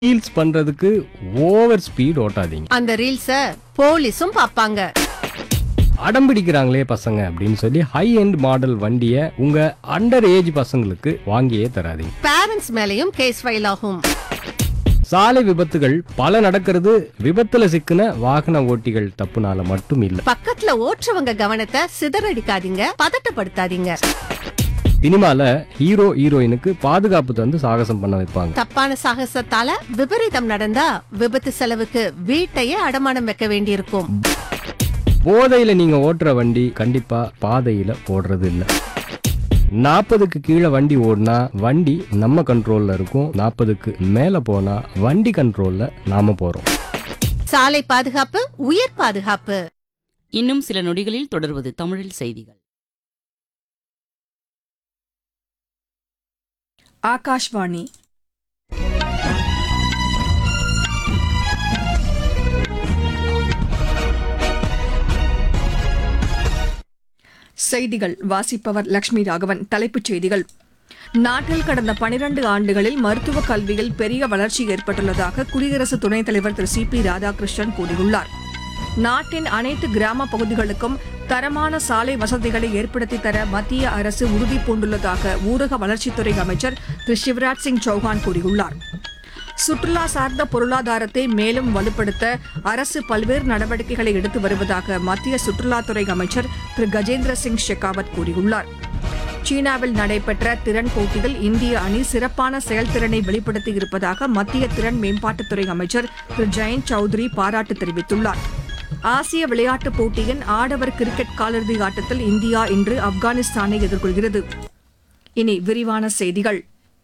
reels பண்றதுக்கு over speed ஓட்டாதீங்க அந்த ரீல்ஸ போலீஸும் பாப்பாங்க அடம் பிடிக்கிறாங்களே பசங்க அப்படின்னு சொல்லி ஹை எண்ட் மாடல் வண்டியை உங்க அண்டர் ஏஜ் பசங்களுக்கு வாங்கியே தராதீங்க பேரண்ட்ஸ் மேலயும் கேஸ் ஃபைல் ஆகும் சாலை விபத்துகள் பல நடக்கிறது விபத்துல சிக்கின வாகன ஓட்டிகள் தப்புனால மட்டும் இல்ல பக்கத்துல ஓட்டுறவங்க கவனத்தை சிதறடிக்காதீங்க பதட்டப்படுத்தாதீங்க சினிமால ஹீரோ ஹீரோயினுக்கு பாதுகாப்பு தந்து சாகசம் பண்ண வைப்பாங்க தப்பான சாகசத்தால விபரீதம் நடந்தா விபத்து செலவுக்கு வீட்டையே அடமானம் வைக்க வேண்டியிருக்கும் போதையில நீங்க ஓட்டுற வண்டி கண்டிப்பா பாதையில ஓடுறது இல்ல நாற்பதுக்கு கீழே வண்டி ஓடினா வண்டி நம்ம கண்ட்ரோல்ல இருக்கும் நாற்பதுக்கு மேல போனா வண்டி கண்ட்ரோல்ல நாம போறோம் சாலை பாதுகாப்பு உயிர் பாதுகாப்பு இன்னும் சில நொடிகளில் தொடர்வது தமிழில் செய்திகள் ஆகாஷ்வாணி செய்திகள் வாசிப்பவர் லட்சுமி ராகவன் தலைப்புச் செய்திகள் நாட்டில் கடந்த பனிரண்டு ஆண்டுகளில் மருத்துவ கல்வியில் பெரிய வளர்ச்சி ஏற்பட்டுள்ளதாக குடியரசு துணைத் தலைவர் திரு சி பி ராதாகிருஷ்ணன் கூறியுள்ளார் நாட்டின் அனைத்து கிராம பகுதிகளுக்கும் தரமான சாலை வசதிகளை ஏற்படுத்தி தர மத்திய அரசு உறுதி பூண்டுள்ளதாக ஊரக வளர்ச்சித்துறை அமைச்சர் திரு சிவராஜ் சிங் சௌஹான் கூறியுள்ளார் சுற்றுலா சார்ந்த பொருளாதாரத்தை மேலும் வலுப்படுத்த அரசு பல்வேறு நடவடிக்கைகளை எடுத்து வருவதாக மத்திய சுற்றுலாத்துறை அமைச்சர் திரு கஜேந்திர சிங் ஷெகாவத் கூறியுள்ளார் சீனாவில் நடைபெற்ற திறன் போட்டியில் இந்திய அணி சிறப்பான செயல்திறனை வெளிப்படுத்தி இருப்பதாக மத்திய திறன் மேம்பாட்டுத்துறை அமைச்சர் திரு ஜெயந்த் சௌத்ரி பாராட்டு தெரிவித்துள்ளார் ஆசிய விளையாட்டுப் போட்டியின் ஆடவர் கிரிக்கெட் காலிறுதி ஆட்டத்தில் இந்தியா இன்று ஆப்கானிஸ்தானை எதிர்கொள்கிறது இனி விரிவான செய்திகள்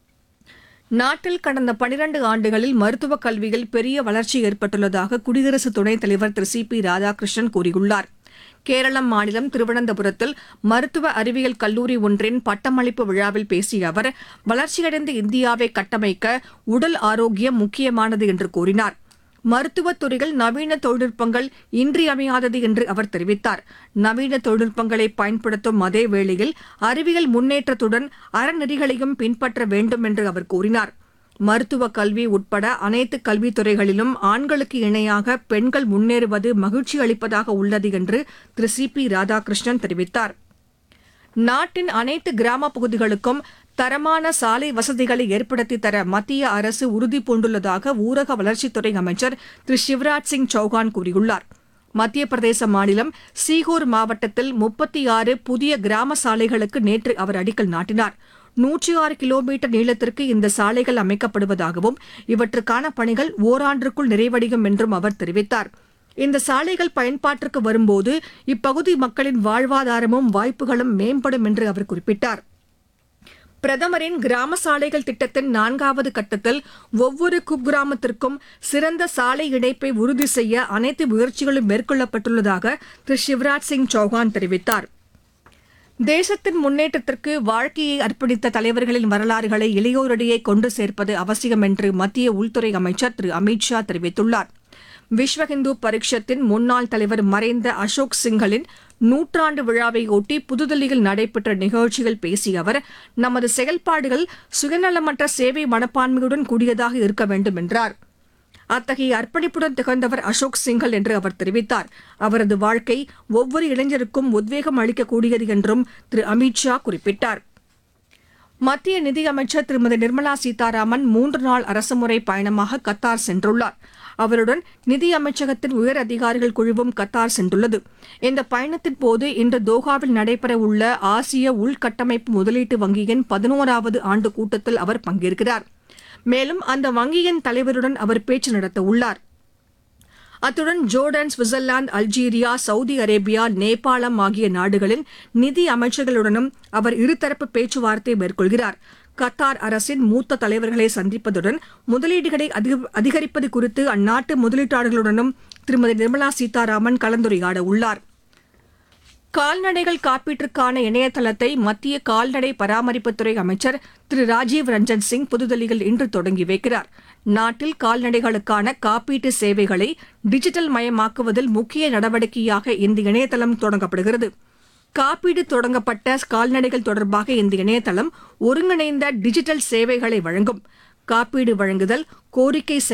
நாட்டில் கடந்த பனிரண்டு ஆண்டுகளில் மருத்துவக் கல்வியில் பெரிய வளர்ச்சி ஏற்பட்டுள்ளதாக குடியரசு துணைத் தலைவர் திரு சி பி ராதாகிருஷ்ணன் கூறியுள்ளார் கேரளம் மாநிலம் திருவனந்தபுரத்தில் மருத்துவ அறிவியல் கல்லூரி ஒன்றின் பட்டமளிப்பு விழாவில் பேசிய அவர் வளர்ச்சியடைந்த இந்தியாவை கட்டமைக்க உடல் ஆரோக்கியம் முக்கியமானது என்று கூறினார் மருத்துவத் துறையில் நவீன தொழில்நுட்பங்கள் இன்றியமையாதது என்று அவர் தெரிவித்தார் நவீன தொழில்நுட்பங்களை பயன்படுத்தும் அதே வேளையில் அறிவியல் முன்னேற்றத்துடன் அறநெறிகளையும் பின்பற்ற வேண்டும் என்று அவர் கூறினார் மருத்துவ கல்வி உட்பட அனைத்து கல்வித்துறைகளிலும் ஆண்களுக்கு இணையாக பெண்கள் முன்னேறுவது மகிழ்ச்சி அளிப்பதாக உள்ளது என்று திரு சி பி ராதாகிருஷ்ணன் தெரிவித்தார் நாட்டின் அனைத்து கிராம பகுதிகளுக்கும் தரமான சாலை வசதிகளை ஏற்படுத்தி தர மத்திய அரசு உறுதி பூண்டுள்ளதாக ஊரக வளர்ச்சித்துறை அமைச்சர் திரு சிவராஜ் சிங் சௌகான் கூறியுள்ளார் மத்திய பிரதேச மாநிலம் சீகூர் மாவட்டத்தில் முப்பத்தி ஆறு புதிய கிராம சாலைகளுக்கு நேற்று அவர் அடிக்கல் நாட்டினார் நூற்றி ஆறு கிலோமீட்டர் நீளத்திற்கு இந்த சாலைகள் அமைக்கப்படுவதாகவும் இவற்றுக்கான பணிகள் ஓராண்டிற்குள் நிறைவடையும் என்றும் அவர் தெரிவித்தார் இந்த சாலைகள் பயன்பாட்டிற்கு வரும்போது இப்பகுதி மக்களின் வாழ்வாதாரமும் வாய்ப்புகளும் மேம்படும் என்று அவர் குறிப்பிட்டார் பிரதமரின் கிராம சாலைகள் திட்டத்தின் நான்காவது கட்டத்தில் ஒவ்வொரு குக்கிராமத்திற்கும் சிறந்த சாலை இணைப்பை உறுதி செய்ய அனைத்து முயற்சிகளும் மேற்கொள்ளப்பட்டுள்ளதாக திரு சிவராஜ் சிங் சௌஹான் தெரிவித்தார் தேசத்தின் முன்னேற்றத்திற்கு வாழ்க்கையை அர்ப்பணித்த தலைவர்களின் வரலாறுகளை இளையோரிடையே கொண்டு சேர்ப்பது அவசியம் என்று மத்திய உள்துறை அமைச்சர் திரு அமித் ஷா தெரிவித்துள்ளார் விஸ்வ இந்து பரிஷத்தின் முன்னாள் தலைவர் மறைந்த அசோக் சிங்கலின் நூற்றாண்டு விழாவை ஒட்டி புதுதில்லியில் நடைபெற்ற நிகழ்ச்சியில் பேசிய அவர் நமது செயல்பாடுகள் சுயநலமற்ற சேவை மனப்பான்மையுடன் கூடியதாக இருக்க வேண்டும் என்றார் அத்தகைய அர்ப்பணிப்புடன் திகழ்ந்தவர் அசோக் சிங்கல் என்று அவர் தெரிவித்தார் அவரது வாழ்க்கை ஒவ்வொரு இளைஞருக்கும் உத்வேகம் அளிக்கக்கூடியது என்றும் திரு அமித் ஷா குறிப்பிட்டார் மத்திய நிதியமைச்சர் திருமதி நிர்மலா சீதாராமன் மூன்று நாள் அரசுமுறை பயணமாக கத்தார் சென்றுள்ளார் அவருடன் நிதி அமைச்சகத்தின் உயர் அதிகாரிகள் குழுவும் கத்தார் சென்றுள்ளது இந்த பயணத்தின் போது இன்று தோஹாவில் நடைபெறவுள்ள ஆசிய உள்கட்டமைப்பு முதலீட்டு வங்கியின் பதினோராவது ஆண்டு கூட்டத்தில் அவர் பங்கேற்கிறார் மேலும் அந்த வங்கியின் தலைவருடன் அவர் பேச்சு நடத்த உள்ளார் அத்துடன் Jordan Switzerland Algeria Saudi Arabia நேபாளம் ஆகிய நாடுகளின் நிதி அமைச்சர்களுடனும் அவர் இருதரப்பு பேச்சுவார்த்தை மேற்கொள்கிறார் கத்தார் அரசின் மூத்த தலைவர்களை சந்திப்பதுடன் முதலீடுகளை அதிக- அதிகரிப்பது குறித்து அந்நாட்டு முதலீட்டாளர்களுடனும் திருமதி நிர்மலா சீதாராமன் கலந்துரையாட உள்ளார் கால்நடைகள் காப்பீட்டிற்கான இணையதளத்தை மத்திய கால்நடை பராமரிப்புத்துறை அமைச்சர் திரு ராஜீவ் ரஞ்சன் சிங் புதுதில்லியில் இன்று தொடங்கி வைக்கிறார் நாட்டில் கால்நடைகளுக்கான காப்பீட்டு சேவைகளை டிஜிட்டல் மயமாக்குவதில் முக்கிய நடவடிக்கையாக இந்த இணையதளம் தொடங்கப்படுகிறது காப்பீடு தொடங்கப்பட்ட கால்நடைகள் தொடர்பாக இந்த இணையதளம் ஒருங்கிணைந்த டிஜிட்டல் சேவைகளை வழங்கும் காப்பீடு வழங்குதல் கோரிக்கை